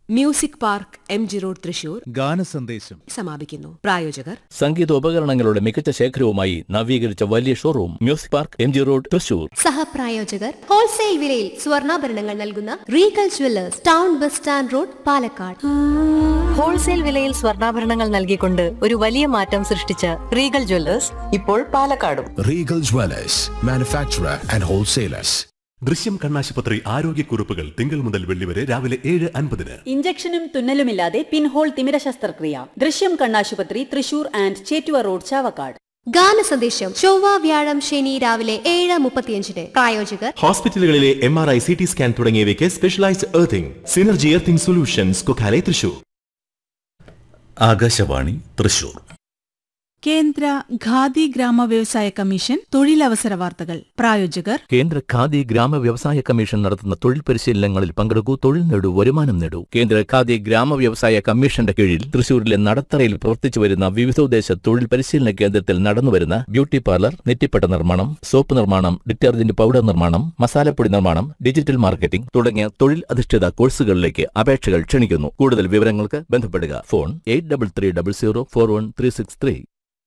Music park M G road Thrissur ഗാനസന്ദേശം സമാപിക്കുന്നു പ്രായോജകർ സംഗീതോപകരണങ്ങളുടെ മികച്ച ശേഖരവുമായി നവീകരിച്ച വലിയ showroom music park M G road Thrissur സഹപ്രായോജകർ ഹോൾസെയിൽ വിലയിൽ സ്വർണ്ണാഭരണങ്ങൾ നൽകുന്ന Regal Jewellers town bus stand road Palakkad wholesale വിലയിൽ സ്വർണ്ണാഭരണങ്ങൾ നൽകിക്കൊണ്ട് ഒരു വലിയ മാറ്റം സൃഷ്ടിച്ച റീഗൽ ജ്വല്ലേഴ്സ് ഇപ്പോൾ പാലക്കാടും Regal Dwellers, manufacturer and wholesalers. ദൃശ്യം കണ്ണാശുപത്രി ആരോഗ്യക്കുറിപ്പുകൾ തിങ്കൾ മുതൽ വെള്ളി വരെ രാവിലെ ഏഴ് അൻപതിന് ഇഞ്ചക്ഷനും തുന്നലുമില്ലാതെ പിൻഹോൾ തിമിര ശസ്ത്രക്രിയ ദൃശ്യം കണ്ണാശുപത്രി തൃശൂർ ആൻഡ് ചേറ്റുവ റോഡ് ചാവക്കാട് ഗാന സന്ദേശം ചൊവ്വ വ്യാഴം ശനി രാവിലെ ഏഴ് മുപ്പത്തിയഞ്ചിന് പ്രായോജകർ ഹോസ്പിറ്റലുകളിലെ M R I C T scan തുടങ്ങിയവയ്ക്ക് specialised earthing synergy earthing solutions Kokkale Thrissur Akashvani Thrissur കേന്ദ്ര ഖാദി ഗ്രാമ വ്യവസായ കമ്മീഷൻ തൊഴിലവസര വാർത്തകൾ പ്രായോജകർ കേന്ദ്ര ഖാദി ഗ്രാമ വ്യവസായ കമ്മീഷൻ നടത്തുന്ന തൊഴിൽ പരിശീലനങ്ങളിൽ പങ്കെടുക്കൂ തൊഴിൽ നേടൂ വരുമാനം നേടൂ കേന്ദ്ര ഖാദി ഗ്രാമ വ്യവസായ കമ്മീഷന്റെ കീഴിൽ തൃശൂരിലെ നടത്തറയിൽ പ്രവർത്തിച്ചു വരുന്ന വിവിധോദ്ദേശ തൊഴിൽ പരിശീലന കേന്ദ്രത്തിൽ നടന്നുവരുന്ന ബ്യൂട്ടി പാർലർ നെറ്റിപ്പട്ട നിർമ്മാണം സോപ്പ് നിർമ്മാണം ഡിറ്റർജന്റ് പൗഡർ നിർമ്മാണം മസാലപ്പൊടി നിർമ്മാണം ഡിജിറ്റൽ മാർക്കറ്റിംഗ് തുടങ്ങിയ തൊഴിൽ അധിഷ്ഠിത കോഴ്സുകളിലേക്ക് അപേക്ഷകൾ ക്ഷണിക്കുന്നു കൂടുതൽ വിവരങ്ങൾക്ക് ബന്ധപ്പെടുക phone eight double three double zero four one three six three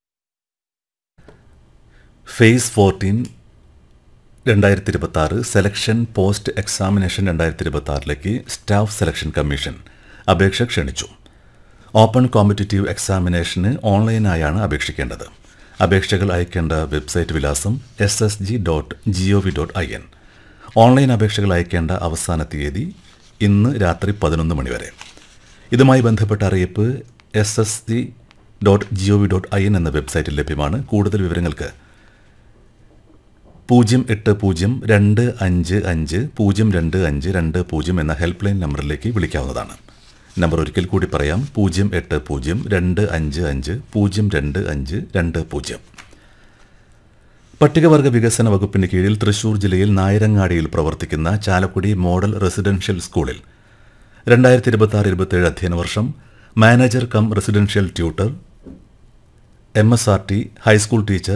phase fourteen രണ്ടായിരത്തി ഇരുപത്തി ആറ് സെലക്ഷൻ പോസ്റ്റ് എക്സാമിനേഷൻ രണ്ടായിരത്തി ഇരുപത്തി ആറിലേക്ക് സ്റ്റാഫ് സെലക്ഷൻ കമ്മീഷൻ അപേക്ഷ ക്ഷണിച്ചു ഓപ്പൺ കോമ്പറ്റീറ്റീവ് എക്സാമിനേഷന് ഓൺലൈനായാണ് അപേക്ഷിക്കേണ്ടത് അപേക്ഷകൾ അയക്കേണ്ട വെബ്സൈറ്റ് വിലാസം S S G dot G O V dot I N online അപേക്ഷകൾ അയക്കേണ്ട അവസാന തീയതി ഇന്ന് രാത്രി പതിനൊന്ന് മണി വരെ ഇതുമായി ബന്ധപ്പെട്ട അറിയിപ്പ് S S G dot G O V dot I N എന്ന വെബ്സൈറ്റിൽ ലഭ്യമാണ് കൂടുതൽ വിവരങ്ങൾക്ക് പൂജ്യം എട്ട് പൂജ്യം രണ്ട് അഞ്ച് അഞ്ച് പൂജ്യം രണ്ട് അഞ്ച് രണ്ട് പൂജ്യം എന്ന ഹെൽപ്പ് ലൈൻ നമ്പറിലേക്ക് വിളിക്കാവുന്നതാണ് നമ്പർ ഒരിക്കൽ കൂടി പറയാം പൂജ്യം എട്ട് പൂജ്യം രണ്ട് അഞ്ച് അഞ്ച് പൂജ്യം രണ്ട് അഞ്ച് രണ്ട് പൂജ്യം പട്ടികവർഗ വികസന വകുപ്പിന് കീഴിൽ തൃശൂർ ജില്ലയിൽ നായരങ്ങാടിയിൽ പ്രവർത്തിക്കുന്ന ചാലക്കുടി മോഡൽ റെസിഡൻഷ്യൽ സ്കൂളിൽ രണ്ടായിരത്തി ഇരുപത്തി ആറ് ഇരുപത്തേഴ് അധ്യയന വർഷം manager cum residential tutor M S R T high school teacher